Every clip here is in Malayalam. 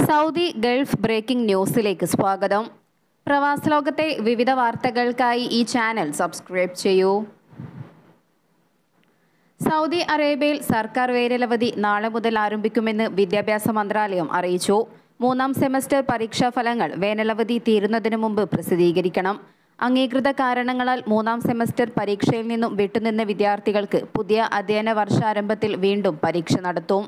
സൗദി ഗൾഫ് ബ്രേക്കിംഗ് ന്യൂസിലേക്ക് സ്വാഗതം പ്രവാസ ലോകത്തെ വിവിധ വാർത്തകൾക്കായി ഈ ചാനൽ സബ്സ്ക്രൈബ് ചെയ്യൂ സൗദി അറേബ്യയിൽ സർക്കാർ വേനലവധി നാളെ മുതൽ ആരംഭിക്കുമെന്ന് വിദ്യാഭ്യാസ മന്ത്രാലയം അറിയിച്ചു മൂന്നാം സെമസ്റ്റർ പരീക്ഷാ ഫലങ്ങൾ വേനലവധി തീരുന്നതിന് മുമ്പ് പ്രസിദ്ധീകരിക്കണം അംഗീകൃത കാരണങ്ങളാൽ മൂന്നാം സെമസ്റ്റർ പരീക്ഷയിൽ നിന്നും വിട്ടുനിന്ന വിദ്യാർത്ഥികൾക്ക് പുതിയ അധ്യയന വർഷാരംഭത്തിൽ വീണ്ടും പരീക്ഷ നടത്തും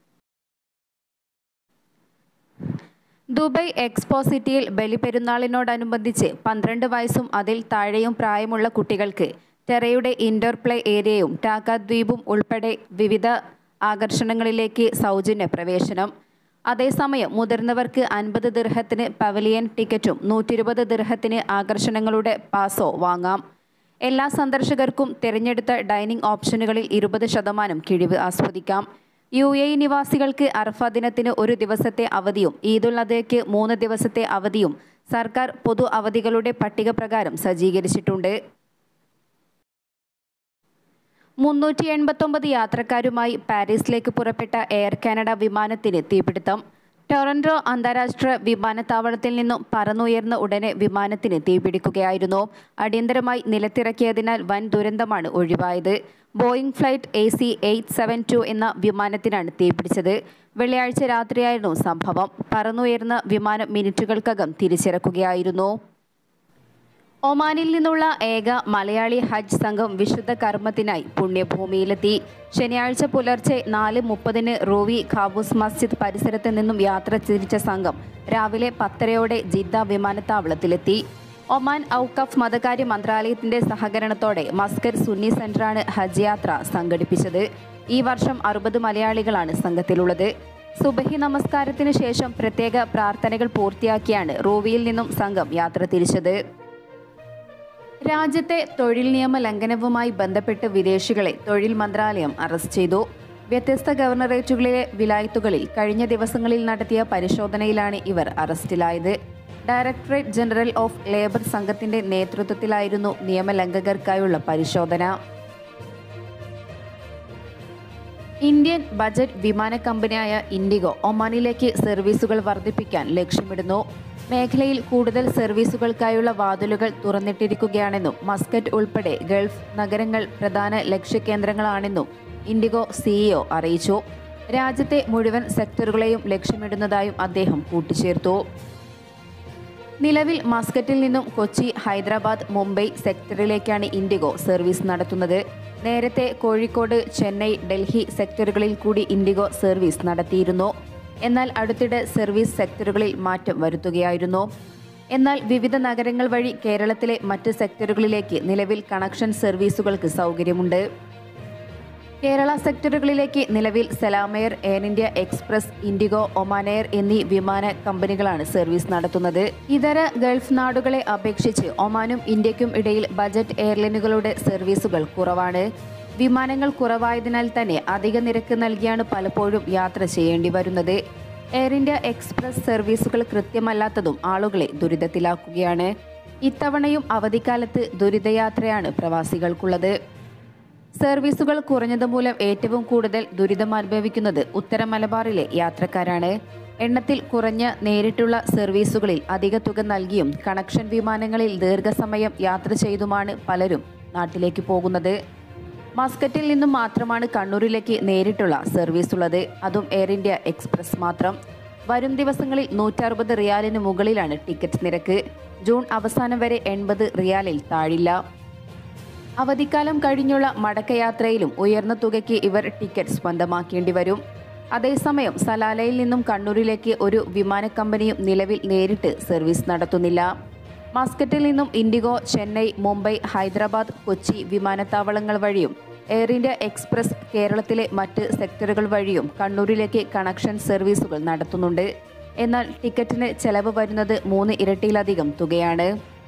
ദുബായ് എക്സ്പോ സിറ്റിയിൽ ബലിപെരുന്നാളിനോടനുബന്ധിച്ച് പന്ത്രണ്ട് വയസ്സും അതിൽ താഴെയും പ്രായമുള്ള കുട്ടികൾക്ക് ടെറയുടെ ഇൻഡോർ പ്ലേ ഏരിയയും ടാക്ക ദ്വീപും ഉൾപ്പെടെ വിവിധ ആകർഷണങ്ങളിലേക്ക് സൗജന്യ പ്രവേശനം അതേസമയം മുതിർന്നവർക്ക് അൻപത് ദിർഹത്തിന് പവലിയൻ ടിക്കറ്റും നൂറ്റിരുപത് ദിർഹത്തിന് ആകർഷണങ്ങളുടെ പാസോ വാങ്ങാം എല്ലാ സന്ദർശകർക്കും തിരഞ്ഞെടുത്ത ഡൈനിങ് ഓപ്ഷനുകളിൽ ഇരുപത് ശതമാനം കിഴിവ് ആസ്വദിക്കാം യു എ നിവാസികൾക്ക് അർഫ ദിനത്തിന് ഒരു ദിവസത്തെ അവധിയും ഈദുൽ അദയ്ക്ക് മൂന്ന് ദിവസത്തെ അവധിയും സർക്കാർ പൊതു അവധികളുടെ പട്ടിക പ്രകാരം സജ്ജീകരിച്ചിട്ടുണ്ട് മുന്നൂറ്റി എൺപത്തൊമ്പത് യാത്രക്കാരുമായി പാരീസിലേക്ക് പുറപ്പെട്ട എയർ കാനഡ വിമാനത്തിന് തീപിടുത്തം ടൊറന്റോ അന്താരാഷ്ട്ര വിമാനത്താവളത്തിൽ നിന്നും പറന്നുയർന്ന ഉടനെ വിമാനത്തിന് തീപിടിക്കുകയായിരുന്നു അടിയന്തരമായി നിലത്തിറക്കിയതിനാൽ വൻ ദുരന്തമാണ് ഒഴിവായത് Boeing flight A C eight seven two എന്ന വിമാനത്തിനാണ് തീപിടിച്ചത് വെള്ളിയാഴ്ച രാത്രിയായിരുന്നു സംഭവം പറന്നുയർന്ന വിമാനം മിനിറ്റുകൾക്കകം തിരിച്ചിറക്കുകയായിരുന്നു ഒമാനിൽ നിന്നുള്ള ഏക മലയാളി ഹജ്ജ് സംഘം വിശുദ്ധ കർമ്മത്തിനായി പുണ്യഭൂമിയിലെത്തി ശനിയാഴ്ച പുലർച്ചെ നാല് മുപ്പതിന് റൂവി ഖാബൂസ് മസ്ജിദ് പരിസരത്ത് നിന്നും യാത്ര തിരിച്ച സംഘം രാവിലെ പത്തരയോടെ ജിദ്ദ വിമാനത്താവളത്തിലെത്തി ഒമാൻ ഔക്കഫ് മതകാര്യ മന്ത്രാലയത്തിന്റെ സഹകരണത്തോടെ മസ്കർ സുന്നി സെന്ററാണ് ഹജ്ജ് യാത്ര സംഘടിപ്പിച്ചത് ഈ വർഷം അറുപത് മലയാളികളാണ് സംഘത്തിലുള്ളത് സുബഹി നമസ്കാരത്തിന് ശേഷം പ്രത്യേക പ്രാർത്ഥനകൾ പൂർത്തിയാക്കിയാണ് റൂവിയിൽ നിന്നും സംഘം യാത്ര തിരിച്ചത് രാജ്യത്തെ തൊഴിൽ നിയമ ലംഘനവുമായി ബന്ധപ്പെട്ട് വിദേശികളെ തൊഴിൽ മന്ത്രാലയം അറസ്റ്റ് ചെയ്തു വ്യത്യസ്ത ഗവർണറേറ്റുകളിലെ വിലായത്തുകളിൽ കഴിഞ്ഞ ദിവസങ്ങളിൽ നടത്തിയ പരിശോധനയിലാണ് ഇവർ അറസ്റ്റിലായത് ഡയറക്ടറേറ്റ് ജനറൽ ഓഫ് ലേബർ സംഘത്തിന്റെ നേതൃത്വത്തിലായിരുന്നു നിയമലംഘകർക്കായുള്ള പരിശോധന ഇന്ത്യൻ ബജറ്റ് വിമാന കമ്പനിയായ ഇൻഡിഗോ ഒമാനിലേക്ക് സർവീസുകൾ വർദ്ധിപ്പിക്കാൻ ലക്ഷ്യമിടുന്നു മേഖലയിൽ കൂടുതൽ സർവീസുകൾക്കായുള്ള വാതിലുകൾ തുറന്നിട്ടിരിക്കുകയാണെന്നും മസ്കറ്റ് ഉൾപ്പെടെ ഗൾഫ് നഗരങ്ങൾ പ്രധാന ലക്ഷ്യകേന്ദ്രങ്ങളാണെന്നും ഇൻഡിഗോ സിഇഒ അറിയിച്ചു രാജ്യത്തെ മുഴുവൻ സെക്ടറുകളെയും ലക്ഷ്യമിടുന്നതായും അദ്ദേഹം കൂട്ടിച്ചേർത്തു നിലവിൽ മസ്കറ്റിൽ നിന്നും കൊച്ചി ഹൈദരാബാദ് മുംബൈ സെക്ടറിലേക്കാണ് ഇൻഡിഗോ സർവീസ് നടത്തുന്നത് നേരത്തെ കോഴിക്കോട് ചെന്നൈ ഡൽഹി സെക്ടറുകളിൽ കൂടി ഇൻഡിഗോ സർവീസ് നടത്തിയിരുന്നു എന്നാൽ അടുത്തിടെ സർവീസ് സെക്ടറുകളിൽ മാറ്റം വരുത്തുകയായിരുന്നു എന്നാൽ വിവിധ നഗരങ്ങൾ വഴി കേരളത്തിലെ മറ്റ് സെക്ടറുകളിലേക്ക് നിലവിൽ കണക്ഷൻ സർവീസുകൾക്ക് സൗകര്യമുണ്ട് കേരള സെക്ടറുകളിലേക്ക് നിലവിൽ SalamAir Air India Express IndiGo Oman Air എന്നീ വിമാന കമ്പനികളാണ് സർവീസ് നടത്തുന്നത് ഇതര ഗൾഫ് നാടുകളെ അപേക്ഷിച്ച് ഒമാനും ഇന്ത്യക്കും ഇടയിൽ ബജറ്റ് എയർലൈനുകളുടെ സർവീസുകൾ കുറവാണ് വിമാനങ്ങൾ കുറവായതിനാൽ തന്നെ അധിക നിരക്ക് നൽകിയാണ് പലപ്പോഴും യാത്ര ചെയ്യേണ്ടി വരുന്നത് എയർ ഇന്ത്യ എക്സ്പ്രസ് സർവീസുകൾ കൃത്യമല്ലാത്തതും ആളുകളെ ദുരിതത്തിലാക്കുകയാണ് ഇത്തവണയും അവധിക്കാലത്ത് ദുരിതയാത്രയാണ് പ്രവാസികൾക്കുള്ളത് സർവീസുകൾ കുറഞ്ഞത് മൂലം ഏറ്റവും കൂടുതൽ ദുരിതം അനുഭവിക്കുന്നത് ഉത്തര മലബാറിലെ യാത്രക്കാരാണ് എണ്ണത്തിൽ കുറഞ്ഞ നേരിട്ടുള്ള സർവീസുകളിൽ അധിക തുക നൽകിയും കണക്ഷൻ വിമാനങ്ങളിൽ ദീർഘസമയം യാത്ര ചെയ്തുമാണ് പലരും നാട്ടിലേക്ക് പോകുന്നത് മസ്കറ്റിൽ നിന്നും മാത്രമാണ് കണ്ണൂരിലേക്ക് നേരിട്ടുള്ള സർവീസ് ഉള്ളത് അതും എയർ ഇന്ത്യ എക്സ്പ്രസ് മാത്രം വരും ദിവസങ്ങളിൽ നൂറ്ററുപത് റിയാലിന് മുകളിലാണ് ടിക്കറ്റ് നിരക്ക് ജൂൺ അവസാനം വരെ എൺപത് റിയാലിൽ താഴില്ല അവധിക്കാലം കഴിഞ്ഞുള്ള മടക്കയാത്രയിലും ഉയർന്ന തുകയ്ക്ക് ഇവർ ടിക്കറ്റ് സ്വന്തമാക്കേണ്ടി വരും അതേസമയം സലാലയിൽ നിന്നും കണ്ണൂരിലേക്ക് ഒരു വിമാന കമ്പനിയും നിലവിൽ നേരിട്ട് സർവീസ് നടത്തുന്നില്ല മസ്കറ്റിൽ നിന്നും ഇൻഡിഗോ ചെന്നൈ മുംബൈ ഹൈദരാബാദ് കൊച്ചി വിമാനത്താവളങ്ങൾ വഴിയും എയർ ഇന്ത്യ എക്സ്പ്രസ് കേരളത്തിലെ മറ്റ് സെക്ടറുകൾ വഴിയും കണ്ണൂരിലേക്ക് കണക്ഷൻ സർവീസുകൾ നടത്തുന്നുണ്ട് എന്നാൽ ടിക്കറ്റിന് ചെലവ് വരുന്നത് മൂന്ന് ഇരട്ടിയിലധികം തുകയാണ്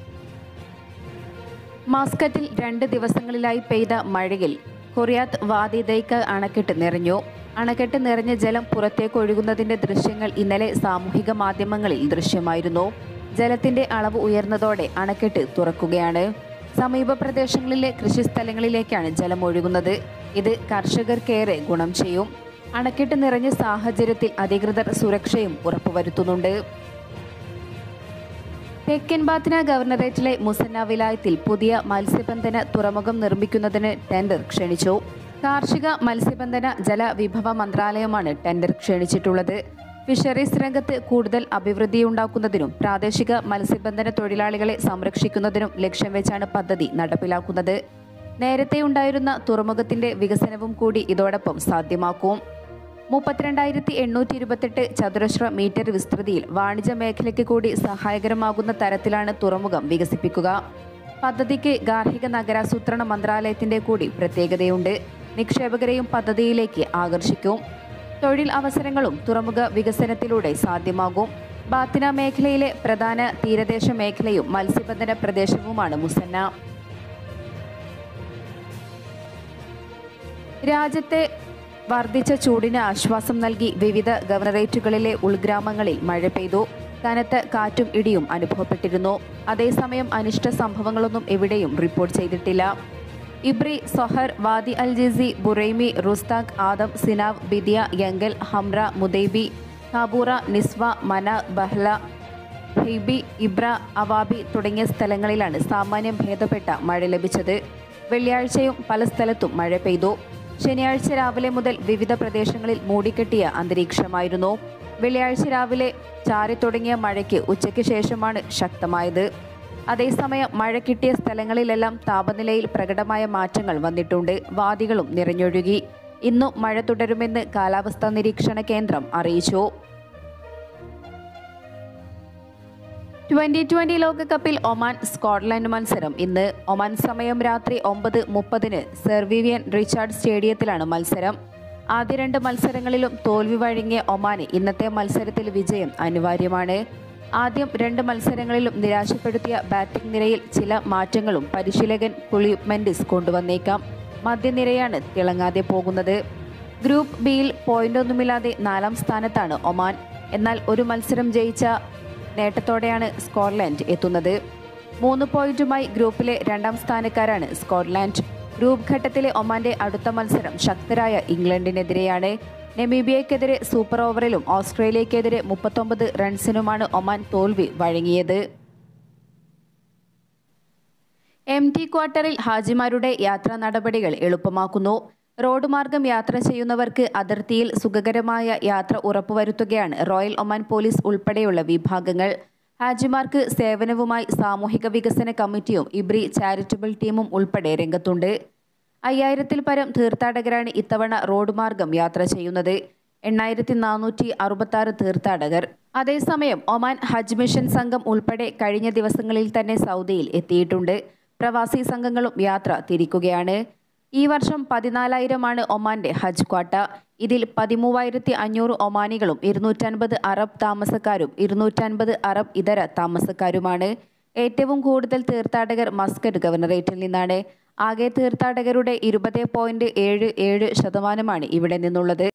മാസ്കറ്റിൽ രണ്ട് ദിവസങ്ങളിലായി പെയ്ത മഴയിൽ കൊറിയാത്ത് വാദി ദൈക്ക അണക്കെട്ട് നിറഞ്ഞു അണക്കെട്ട് നിറഞ്ഞ ജലം പുറത്തേക്ക് ഒഴുകുന്നതിന്റെ ദൃശ്യങ്ങൾ ഇന്നലെ സാമൂഹിക മാധ്യമങ്ങളിൽ ദൃശ്യമായിരുന്നു ജലത്തിന്റെ അളവ് ഉയർന്നതോടെ അണക്കെട്ട് തുറക്കുകയാണ് സമീപ പ്രദേശങ്ങളിലെ കൃഷിസ്ഥലങ്ങളിലേക്കാണ് ജലം ഒഴുകുന്നത് ഇത് കർഷകർക്കേറെ ഗുണം ചെയ്യും അണക്കെട്ട് നിറഞ്ഞ സാഹചര്യത്തിൽ അധികൃതർ സുരക്ഷയും ഉറപ്പുവരുത്തുന്നുണ്ട് തെക്കൻ ബാത്തിന ഗവർണറേറ്റിലെ മുസന്ന വിലായത്തിൽ പുതിയ മത്സ്യബന്ധന തുറമുഖം നിർമ്മിക്കുന്നതിന് ടെൻഡർ ക്ഷണിച്ചു കാർഷിക മത്സ്യബന്ധന ജലവിഭവ മന്ത്രാലയമാണ് ടെൻഡർ ക്ഷണിച്ചിട്ടുള്ളത് ഫിഷറീസ് രംഗത്ത് കൂടുതൽ അഭിവൃദ്ധിയുണ്ടാക്കുന്നതിനും പ്രാദേശിക മത്സ്യബന്ധന തൊഴിലാളികളെ സംരക്ഷിക്കുന്നതിനും ലക്ഷ്യം വെച്ചാണ് പദ്ധതി നടപ്പിലാക്കുന്നത് നേരത്തെ ഉണ്ടായിരുന്ന തുറമുഖത്തിന്റെ വികസനവും കൂടി ഇതോടൊപ്പം സാധ്യമാക്കും മുപ്പത്തിരണ്ടായിരത്തി എണ്ണൂറ്റി ഇരുപത്തെട്ട് ചതുരശ്ര മീറ്റർ വിസ്തൃതിയിൽ വാണിജ്യ മേഖലയ്ക്ക് കൂടി സഹായകരമാകുന്ന തരത്തിലാണ് തുറമുഖം വികസിപ്പിക്കുക പദ്ധതിക്ക് ഗാർഹിക നഗരാസൂത്രണ മന്ത്രാലയത്തിന്റെ കൂടി പ്രത്യേകതയുണ്ട് നിക്ഷേപകരെയും പദ്ധതിയിലേക്ക് ആകർഷിക്കും തൊഴിൽ അവസരങ്ങളും തുറമുഖ വികസനത്തിലൂടെ സാധ്യമാകും ബാത്തിന മേഖലയിലെ പ്രധാന തീരദേശ മേഖലയും മത്സ്യബന്ധന പ്രദേശവുമാണ് മുസന്ന രാജ്യത്തെ വർദ്ധിച്ച ചൂടിന് ആശ്വാസം നൽകി വിവിധ ഗവർണറേറ്റുകളിലെ ഉൾഗ്രാമങ്ങളിൽ മഴ പെയ്തു കനത്ത കാറ്റും ഇടിയും അനുഭവപ്പെട്ടിരുന്നു അതേസമയം അനിഷ്ട സംഭവങ്ങളൊന്നും എവിടെയും റിപ്പോർട്ട് ചെയ്തിട്ടില്ല Ibri Sohar Wadi Al Jizi Buraimi Rustaq Adam Sinaw Bidiya Yanqul Hamra Mudaibi Khaboura Nizwa Manah Bahla ഹെയ്ബി ഇബ്ര അവാബി തുടങ്ങിയ സ്ഥലങ്ങളിലാണ് സാമാന്യം ഭേദപ്പെട്ട മഴ ലഭിച്ചത് വെള്ളിയാഴ്ചയും പല സ്ഥലത്തും മഴ പെയ്തു ശനിയാഴ്ച രാവിലെ മുതൽ വിവിധ പ്രദേശങ്ങളിൽ മൂടിക്കെട്ടിയ അന്തരീക്ഷമായിരുന്നു വെള്ളിയാഴ്ച രാവിലെ ചാരി തുടങ്ങിയ മഴയ്ക്ക് ഉച്ചയ്ക്ക് ശേഷമാണ് ശക്തമായത് അതേസമയം മഴ കിട്ടിയ സ്ഥലങ്ങളിലെല്ലാം താപനിലയിൽ പ്രകടമായ മാറ്റങ്ങൾ വന്നിട്ടുണ്ട് വാദികളും നിറഞ്ഞൊഴുകി ഇന്നും മഴ തുടരുമെന്ന് കാലാവസ്ഥാ നിരീക്ഷണ കേന്ദ്രം അറിയിച്ചു ട്വന്റി ട്വന്റി ലോകകപ്പിൽ ഒമാൻ സ്കോട്ട്ലൻഡ് മത്സരം ഇന്ന് ഒമാൻ സമയം രാത്രി ഒമ്പത് മുപ്പതിന് സെർവിവിയൻ റിച്ചാർഡ് സ്റ്റേഡിയത്തിലാണ് മത്സരം ആദ്യ രണ്ട് മത്സരങ്ങളിലും തോൽവി വഴങ്ങിയ ഒമാന് ഇന്നത്തെ മത്സരത്തിൽ വിജയം അനിവാര്യമാണ് ആദ്യം രണ്ട് മത്സരങ്ങളിലും നിരാശപ്പെടുത്തിയ ബാറ്റിംഗ് നിരയിൽ ചില മാറ്റങ്ങളും പരിശീലകൻ കുളിപ് മെൻഡിസ് കൊണ്ടുവന്നേക്കാം മധ്യനിരയാണ് തിളങ്ങാതെ പോകുന്നത് ഗ്രൂപ്പ് ബിയിൽ പോയിന്റൊന്നുമില്ലാതെ നാലാം സ്ഥാനത്താണ് ഒമാൻ എന്നാൽ ഒരു മത്സരം ജയിച്ച നേട്ടത്തോടെയാണ് സ്കോട്ട്ലൻഡ് എത്തുന്നത് മൂന്ന് പോയിന്റുമായി ഗ്രൂപ്പിലെ രണ്ടാം സ്ഥാനക്കാരാണ് സ്കോട്ട്ലാൻഡ് ഗ്രൂപ്പ് ഘട്ടത്തിലെ ഒമാന്റെ അടുത്ത മത്സരം ശക്തരായ ഇംഗ്ലണ്ടിനെതിരെയാണ് നെമീബിയയ്ക്കെതിരെ സൂപ്പർ ഓവറിലും ഓസ്ട്രേലിയയ്ക്കെതിരെ മുപ്പത്തൊമ്പത് റൺസിനുമാണ് ഒമാൻ തോൽവി വഴങ്ങിയത് എം ടി ക്വാർട്ടറിൽ ഹാജിമാരുടെ യാത്രാ നടപടികൾ എളുപ്പമാക്കുന്നു റോഡ് മാർഗം യാത്ര ചെയ്യുന്നവർക്ക് അതിർത്തിയിൽ സുഖകരമായ യാത്ര ഉറപ്പുവരുത്തുകയാണ് റോയൽ ഒമാൻ പോലീസ് ഉൾപ്പെടെയുള്ള വിഭാഗങ്ങൾ ഹാജിമാർക്ക് സേവനവുമായി സാമൂഹിക വികസന കമ്മിറ്റിയും ഇബ്രി ചാരിറ്റബിൾ ടീമും ഉൾപ്പെടെ രംഗത്തുണ്ട് അയ്യായിരത്തിൽ പരം തീർത്ഥാടകരാണ് ഇത്തവണ റോഡ് മാർഗം യാത്ര ചെയ്യുന്നത് എണ്ണായിരത്തി നാനൂറ്റി അറുപത്തി ആറ് തീർത്ഥാടകർ അതേസമയം ഒമാൻ ഹജ്ജ് മിഷൻ സംഘം ഉൾപ്പെടെ കഴിഞ്ഞ ദിവസങ്ങളിൽ തന്നെ സൗദിയിൽ എത്തിയിട്ടുണ്ട് പ്രവാസി സംഘങ്ങളും യാത്ര തിരിക്കുകയാണ് ഈ വർഷം പതിനാലായിരമാണ് ഒമാന്റെ ഹജ്ജ് ക്വാട്ട ഇതിൽ പതിമൂവായിരത്തി അഞ്ഞൂറ് ഒമാനികളും ഇരുന്നൂറ്റൻപത് അറബ് താമസക്കാരും ഇരുന്നൂറ്റൻപത് അറബ് ഇതര താമസക്കാരുമാണ് ഏറ്റവും കൂടുതൽ തീർത്ഥാടകർ മസ്കറ്റ് ഗവർണറേറ്റിൽ നിന്നാണ് ആകെ തീർത്ഥാടകരുടെ ഇരുപത് പോയിന്റ് ഏഴ് ഏഴ് ശതമാനമാണ് ഇവിടെ നിന്നുള്ളത്